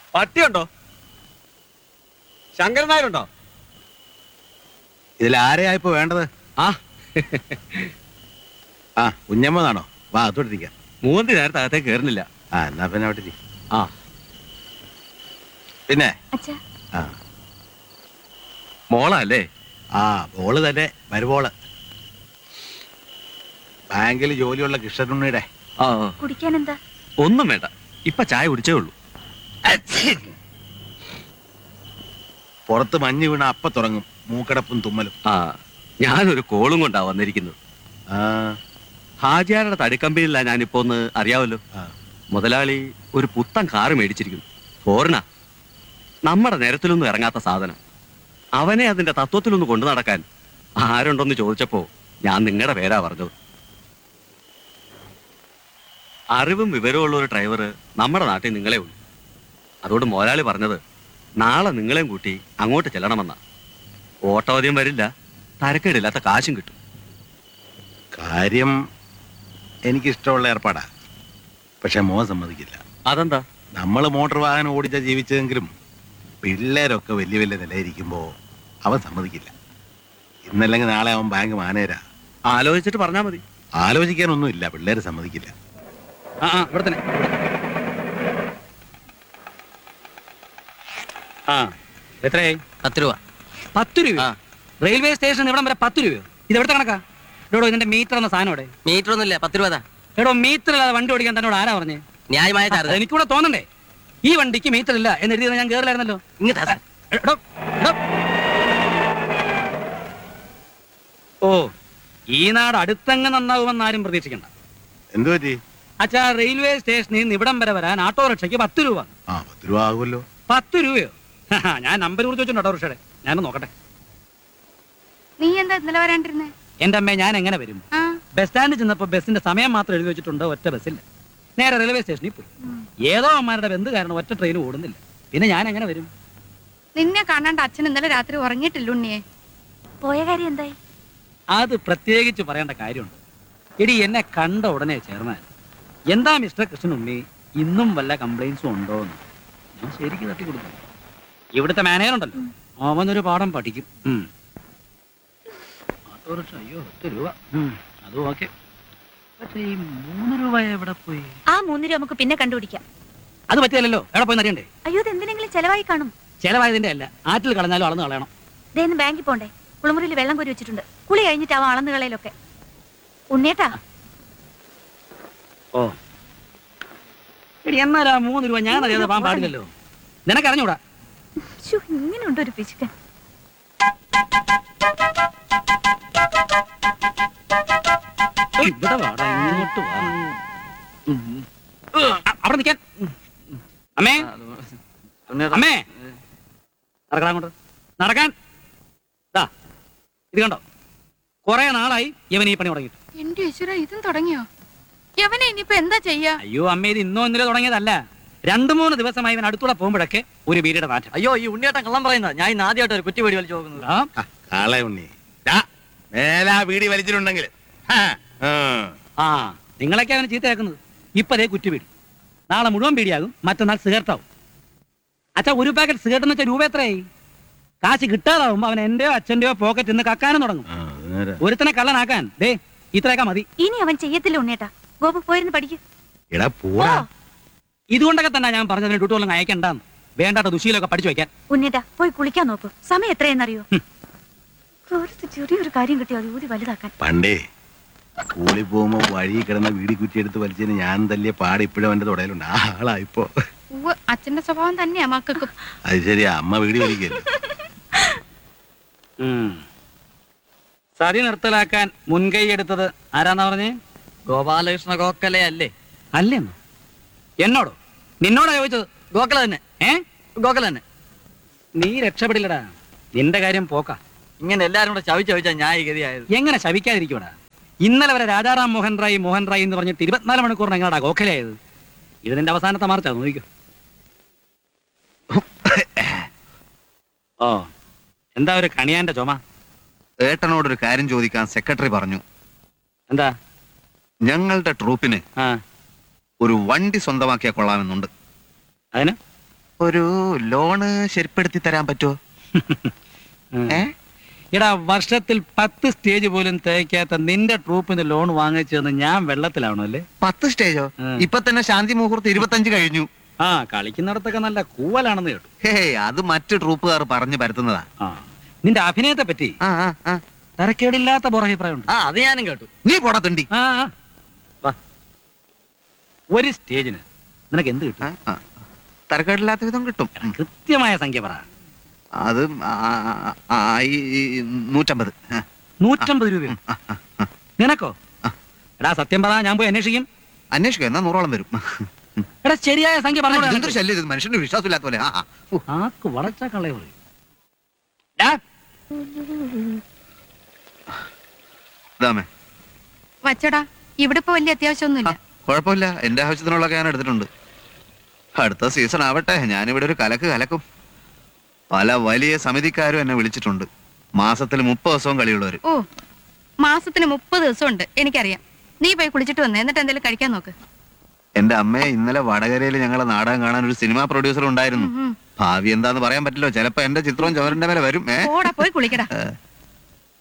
പട്ടിയുണ്ടോ ശങ്കരൻ നായരുണ്ടോ ഇതിൽ ആരെയാ ഇപ്പൊ വേണ്ടത് ആ ആ കുഞ്ഞമ്മന്നാണോ വാ അതോട്ടിരിക്കാം മൂന്തി നേരത്തെ അകത്തേക്ക് കയറുന്നില്ല ആ എന്നാ പിന്നെ അവിടെ ഇരി. ആ പിന്നെ അച്ഛാ ആ മോളല്ലേ ആ ബോള് തന്നെ മരുബോള് ബാങ്കിൽ ജോലിയുള്ള കൃഷ്ണനുണ്ണിയുടെ ആ കുടിക്കാൻ എന്താ ഒന്നും വേണ്ട ഇപ്പൊ ചായ കുടിച്ചേ ഉള്ളൂ പുറത്ത് മഞ്ഞ് വീണ അപ്പ തുടങ്ങും മൂക്കടപ്പും തുമ്മലും ആ ഞാനൊരു കോളും കൊണ്ടാ വന്നിരിക്കുന്നത് ആ ഹാജിയാരുടെ തടിക്കമ്പനിയില്ല ഞാനിപ്പോ ഒന്ന് അറിയാവല്ലോ ആ. മുതലാളി ഒരു പുത്തൻ കാറ് മേടിച്ചിരിക്കുന്നു ഫോറിനാ നമ്മുടെ നിരത്തിലൊന്നും ഇറങ്ങാത്ത സാധനം അവനെ അതിന്റെ തത്വത്തിലൊന്ന് കൊണ്ടു നടക്കാൻ ആരുണ്ടോന്ന് ചോദിച്ചപ്പോ ഞാൻ നിങ്ങളുടെ പേരാ പറഞ്ഞത് അറിവും വിവരവും ഉള്ള ഒരു ഡ്രൈവർ നമ്മുടെ നാട്ടിൽ നിങ്ങളെ ഉള്ളൂ അതുകൊണ്ട് മുതലാളി പറഞ്ഞത് നാളെ നിങ്ങളെയും കൂട്ടി അങ്ങോട്ട് ചെല്ലണമെന്നാ ഓട്ടോദ്യം വരില്ല തരക്കേടില്ലാത്ത കാശും കിട്ടും കാര്യം എനിക്കിഷ്ടമുള്ള ഏർപ്പാടാ പക്ഷെ മോൻ സമ്മതിക്കില്ല അതെന്താ നമ്മൾ മോട്ടോർ വാഹനം ഓടിച്ച ജീവിച്ചതെങ്കിലും പിള്ളേരൊക്കെ വലിയ വലിയ നിലയിരിക്കുമ്പോ അവൻ സമ്മതിക്കില്ല ഇന്നല്ലെങ്കിൽ നാളെ അവൻ ബാങ്ക് മാനേരാ ആലോചിച്ചിട്ട് പറഞ്ഞാ മതി ആലോചിക്കാനൊന്നുമില്ല പിള്ളേര് സമ്മതിക്കില്ല ആ ആ ഇവിടെ തന്നെ ആ എത്രയായി പത്ത് രൂപ പത്ത് രൂപ ആ. റെയിൽവേ സ്റ്റേഷൻ ഇവിടം വരെ പത്ത് രൂപയോ ഇത് എവിടുത്തെ കണക്കാ എടോ ഇതിന്റെ മീറ്റർ എന്ന സാധനം ഇവിടെ മീറ്റർ ഒന്നുമില്ല പത്ത് രൂപ താ. എടോ മീറ്റർ ഇല്ലാതെ വണ്ടി ഓടിക്കാൻ തന്നോട് ആരാ പറഞ്ഞേ ന്യായമായ ചാർജ് എനിക്കൂടെ തോന്നണ്ടേ ഈ വണ്ടിക്ക് മീറ്റർ ഇല്ല എന്ന് എഴുതിയത് ഞാൻ കേറില്ലായിരുന്നല്ലോ ഇങ്ങോട്ടാ സാർ. എടോ, എടോ. ഓ ഈ നാട് അടുത്തങ്ങ് നന്നാവുമെന്ന് ആരും പ്രതീക്ഷിക്കണ്ട എന്തു പറ്റി അച്ഛാ റെയിൽവേ സ്റ്റേഷനിൽ നിന്ന് ഇവിടം വരെ വരാൻ ഓട്ടോറിക്ഷയ്ക്ക് പത്ത് രൂപ ആ പത്ത് രൂപ ആകുമല്ലോ പത്ത് രൂപയോ ഹാ, ഞാൻ നമ്പർ കുറിച്ച് വെച്ചിട്ടുണ്ട് ഓട്ടോറിക്ഷയുടെ ഞാനൊന്ന് നോക്കട്ടെ നീ എന്താ ഇന്നലെ വരാണ്ടിരുന്നേ എന്റെ അമ്മേ ഞാൻ എങ്ങനെ വരും ആ ബസ് സ്റ്റാൻഡിൽ ചെന്നപ്പോൾ ബസ്സിന്റെ സമയം മാത്രം എഴുതി വെച്ചിട്ടുണ്ട് ഒറ്റ ബസ്സില്ല നേരെ റെയിൽവേ സ്റ്റേഷനിൽ പോയി ഏതോ അമ്മമാരുടെ ബന്ധു കാരണം ഒറ്റ ട്രെയിൻ ഓടുന്നില്ല പിന്നെ ഞാൻ എങ്ങനെ വരും നിന്നെ കാണാണ്ട് അച്ഛൻ ഇന്നലെ രാത്രി ഉറങ്ങിയിട്ടില്ല ഉണ്ണിയെ പോയ കാര്യം എന്തായി അത് പ്രത്യേകിച്ച് പറയേണ്ട കാര്യമുണ്ട് എടി എന്നെ കണ്ട ഉടനെ ചേർന്നാൽ എന്താ മിസ്റ്റർ കൃഷ്ണനുണ്ണി ഇന്നും വല്ല കംപ്ലൈൻസും ഉണ്ടോ എന്ന് ഞാൻ ശരിക്ക് തട്ടി കൊടുക്കും ഇവിടുത്തെ മാനേജർ ഉണ്ടല്ലോ അവനൊരു പാഠം പഠിക്കും ഉം. ഓട്ടോറിക്ഷ അയ്യോ ഒറ്റ രൂപ ഉം, അതും ഓക്കെ പക്ഷേ ഈ മൂന്ന് രൂപ എവിടെ പോയി ആ മൂന്ന് രൂപ നമുക്ക് പിന്നെ കണ്ടുപിടിക്കാം അത് പറ്റിയല്ലോ എവിടെ പോയി അറിയണ്ടേ അയ്യോ ഇത് എന്തിനെങ്കിലും ചെലവായി കാണും ചെലവായതിന്റെ അല്ല ആറ്റിൽ കളഞ്ഞാലും അളന്ന് കളയണം ഇതേന്ന് ബാങ്കിൽ പോണ്ടേ കുളിമുറിയിൽ വെള്ളം കോരി വെച്ചിട്ടുണ്ട് കുളി കഴിഞ്ഞിട്ടാവും അളന്ന് കളയിലൊക്കെ ഉണ്ണിയേട്ടാ ഓ എടി എന്നാലും ആ മൂന്ന് രൂപ ഞാൻ അറിയാതെ പോകാൻ പാടില്ലല്ലോ നിനക്ക് അറിഞ്ഞൂടാ ശ്ശോ, ഇങ്ങനെയുണ്ട് ഒരു പിശുക്കൻ ഇവിടെ വാടാ ഇങ്ങോട്ട് വാ അ- അവിടെ നിൽക്കാൻ അമ്മേ അമ്മേ നടക്കാൻ അങ്ങോട്ട് നടക്കാൻ ദാ ഇത് കണ്ടോ കുറെ നാളായി ഇവൻ ഈ പണി തുടങ്ങിയിട്ട് എന്റെ ഈശ്വര ഇതും തുടങ്ങിയോ യവനെ ഇനിയിപ്പോ എന്താ ചെയ്യാ അയ്യോ അമ്മ ഇത് ഇന്നോ ഇന്നലെ തുടങ്ങിയതല്ല രണ്ടു മൂന്ന് ദിവസമായി ഇവൻ അടുത്തൂടെ പോകുമ്പോഴൊക്കെ ഒരു വീടിയുടെ നാറ്റം അയ്യോ ഈ ഉണ്ണിയേട്ടൻ കള്ളം പറയുന്ന ഞാൻ ഇന്ന് ആദ്യമായിട്ട് ഒരു കുറ്റി വെടി വലിച്ചു നോക്കുന്നത് ആ, ആ, കാളെ ഉണ്ണി ദാ, മേലാ വീടി വലിച്ചിട്ടുണ്ടെങ്കിൽ ആ നിങ്ങളൊക്കെ അവന് ചീത്തയാക്കുന്നത് ഇപ്പതേ കുറ്റിവീടി നാളെ മുഴുവൻ പീടിയാകും മറ്റന്നാൾ സിഗരറ്റാവും അച്ഛാ ഒരു പാക്കറ്റ് സിഗരറ്റ് എന്ന് വെച്ചാൽ രൂപ എത്രയായി കാശ് കിട്ടാതാവുമ്പോ അവൻ എന്റെയോ അച്ഛന്റെയോ പോക്കറ്റ് നിന്ന് കക്കാനും തുടങ്ങും ഒരുത്തനെ കള്ളനാക്കാൻ ദേ ഇത്രയൊക്കെ മതി ഇനി അവൻ ചെയ്യത്തില്ല ഉണ്ണിയേട്ടാ ഗോപു പോയിരുന്ന് പഠിക്കും എടാ പൂടാ ഇതുകൊണ്ടൊക്കെ തന്നെ ഞാൻ പറഞ്ഞതിന് ഡ്യൂട്ടോളം അയക്കണ്ടെന്ന് വേണ്ടാത്ത ദുശീലൊക്കെ പഠിച്ചു വെക്കാൻ ഉണ്ണിയേട്ടാ പോയി കുളിക്കാൻ നോക്കൂ സമയം എത്രയെന്നറിയോ ഒരു ചെറിയൊരു കാര്യം കിട്ടിയോ അത് ഊതി വലുതാക്കാൻ പണ്ടേ സ്കൂളിൽ പോകുമ്പോ വഴി കിടന്ന വീടി കുറ്റിയെടുത്ത് വലിച്ചതിന് ഞാൻ തല്ലിയ പാട് ഇപ്പോഴും അവന്റെ തുടയിലുണ്ട് ആ ആളാ ഇപ്പൊ അച്ഛന്റെ സ്വഭാവം തന്നെയാ മക്കൾക്കും അത് ശരിയാ അമ്മ വീടി വലിക്കല്ലേ സതി നിർത്തലാക്കാൻ മുൻകൈ എടുത്തത് ആരാന്നാ പറഞ്ഞേ ഗോപാലകൃഷ്ണ ഗോഖലെ അല്ലേ അല്ലെന്നോ എന്നോടോ നിന്നോടാ ചോദിച്ചത് ഗോഖല തന്നെ ഏ ഗോഖല തന്നെ നീ രക്ഷപ്പെടില്ലടാ നിന്റെ കാര്യം പോക്കാ ഇങ്ങനെ എല്ലാരും കൂടെ ചവിച്ച് ചവിച്ചാ ഞാൻ ഈ ഗതിയായത് എങ്ങനെ ശവിക്കാതിരിക്കൂടാ ഇന്നലെ വരെ രാജാറാം മോഹൻ റായ് മോഹൻ റായ് എന്ന് പറഞ്ഞിട്ട് ഇരുപത്തിനാല് മണിക്കൂറിന് എങ്ങനെയാ ഗോഖലയായത് ഇത് നിന്റെ അവസാനത്തെ മാർച്ചാ നോക്കിക്കോ ഓ എന്താ ഒരു കണിയാന്റെ ചുമ ഏട്ടനോടൊരു കാര്യം ചോദിക്കാൻ സെക്രട്ടറി പറഞ്ഞു എന്താ ഞങ്ങളുടെ ട്രൂപ്പിന് ആ ഒരു വണ്ടി സ്വന്തമാക്കിയാൽ കൊള്ളാമെന്നുണ്ട് അതിന് ഒരു ലോണ് ശരിപ്പെടുത്തി തരാൻ പറ്റുമോ ഏ എടാ വർഷത്തിൽ പത്ത് സ്റ്റേജ് പോലും തേക്കാത്ത നിന്റെ ട്രൂപ്പിന് ലോൺ വാങ്ങിച്ചതെന്ന് ഞാൻ വെള്ളത്തിലാവണം അല്ലേ പത്ത് സ്റ്റേജോ ഉം. ഇപ്പൊ തന്നെ ശാന്തി മുഹൂർത്ത് ഇരുപത്തഞ്ച് കഴിഞ്ഞു ആ കളിക്കുന്നിടത്തൊക്കെ നല്ല കൂവലാണെന്ന് കേട്ടു ഹേ അത് മറ്റു ട്രൂപ്പുകാർ പറഞ്ഞു പരത്തുന്നതാ ആ നിന്റെ അഭിനയത്തെ പറ്റി ആ ആ ആ തരക്കേടില്ലാത്ത പുറഭിപ്രായമുണ്ട് ആ അത് ഞാനും കേട്ടു നീ പോടാ തിണ്ടി ആ ആ. വാ. ഒരു സ്റ്റേജിന് നിനക്ക് എന്ത് കിട്ടും ആ, ആ. തരക്കേടില്ലാത്ത വിധം കിട്ടും ഉം. കൃത്യമായ സംഖ്യ പറ അത് ആ, ആ, ആ, ഈ ഈ നൂറ്റമ്പത് ആ. നൂറ്റമ്പത് രൂപയോ നിനക്കോ എടാ സത്യം പറ ഞാൻ പോയി അന്വേഷിക്കും അന്വേഷിക്കുക എന്നാ നൂറോളം വരും എടാ ശരിയായ സംഖ്യ എന്തൊരു പറഞ്ഞു ശല്യം ഇത് മനുഷ്യന്റെ വിശ്വാസമില്ലാത്ത പോലെ ആ, ആ. ഉ. ആക്ക് വളച്ച കളയ പറയും ഡാ, ഇതാമേ വച്ചടാ ഇവിടെ ഇപ്പൊ വലിയ അത്യാവശ്യമൊന്നുമില്ല കുഴപ്പമില്ല എന്റെ ആവശ്യത്തിനുള്ളതൊക്കെ ഞാൻ എടുത്തിട്ടുണ്ട് അടുത്ത സീസൺ ആവട്ടെ ഞാനിവിടെ ഒരു കലക്ക് കലക്കും പല വലിയ സമിതിക്കാരും എന്നെ വിളിച്ചിട്ടുണ്ട് മാസത്തിൽ മുപ്പത് ദിവസവും കളിയുള്ളവര് ഓ മാസത്തിന് മുപ്പത് ദിവസം ഉണ്ട് എനിക്കറിയാം നീ പോയി കുളിച്ചിട്ട് വന്നേ എന്നിട്ട് എന്തെങ്കിലും കഴിക്കാൻ നോക്ക് എന്റെ അമ്മയെ ഇന്നലെ വടകരയിൽ ഞങ്ങളെ നാടകം കാണാൻ ഒരു സിനിമാ പ്രൊഡ്യൂസർ ഉണ്ടായിരുന്നു ഉം, ഉം. ഭാവി എന്താന്ന് പറയാൻ പറ്റില്ലോ ചിലപ്പോ എന്റെ ചിത്രവും ചുവരന്റെ മേലെ വരും ഏ പോടാ പോയി കുളിക്കടാ ഏ.